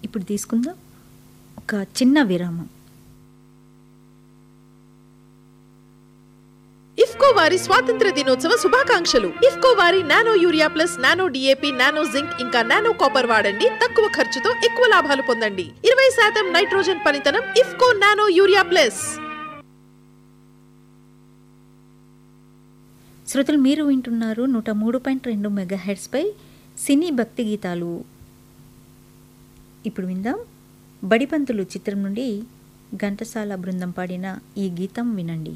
ఇప్పుడు తీసుకుందాం ఒక చిన్న విరామం ఇఫ్కో వారి స్వాతంత్ర దినోత్సవ శుభాకాంక్షలు ఇఫ్కో వారి nano urea plus nano DAP nano zinc ఇంకా నానో కాపర్ వాడండి తక్కువ ఖర్చుతో ఎక్కువ లాభాలు పొందండి ఇరవై శాతం నైట్రోజన్ పనితనం ఇఫ్కో నానో యూరియా ప్లస్ శ్రోతలు మీరు వింటున్నారు నూట మూడు పాయింట్ రెండు మెగా హెడ్స్పై సినీ భక్తి గీతాలు ఇప్పుడు విందాం బడిపంతులు చిత్రం నుండి ఘంటసాల బృందం పాడిన ఈ గీతం వినండి